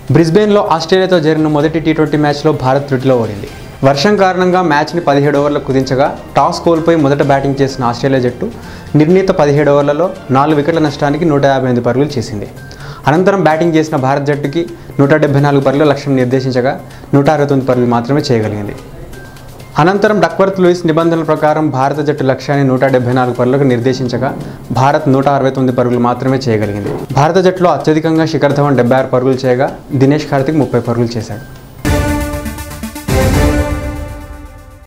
బ్రిస్బెయిన్లో ఆస్ట్రేలియాతో జరిగిన మొదటి T twenty మ్యాచ్లో భారత్ త్రుటిలో ఓడింది వర్షం కారణంగా మ్యాచ్ని పదిహేడు ఓవర్లకు కుదించగా టాస్ కోల్పోయి మొదట బ్యాటింగ్ చేసిన ఆస్ట్రేలియా జట్టు నిర్ణీత పదిహేడు ఓవర్లలో నాలుగు వికెట్ల నష్టానికి నూట యాభై ఎనిమిది పరుగులు చేసింది అనంతరం బ్యాటింగ్ చేసిన భారత్ జట్టుకి నూట డెబ్బై నాలుగు పరుగుల లక్ష్యం నిర్దేశించగా నూట అరవై తొమ్మిది పరుగులు మాత్రమే చేయగలిగింది అనంతరం డక్వర్త్ లూయిస్ నిబంధనల ప్రకారం భారత జట్టు లక్ష్యాన్ని నూట డెబ్బై నాలుగు పరుగులకు నిర్దేశించగా భారత్ నూట అరవై తొమ్మిది పరుగులు మాత్రమే చేయగలిగింది భారత జట్టులో అత్యధికంగా శిఖర్ ధవన్ డెబ్బై ఆరు పరుగులు చేయగా దినేష్ కార్తిక్ ముప్పై పరుగులు చేశాడు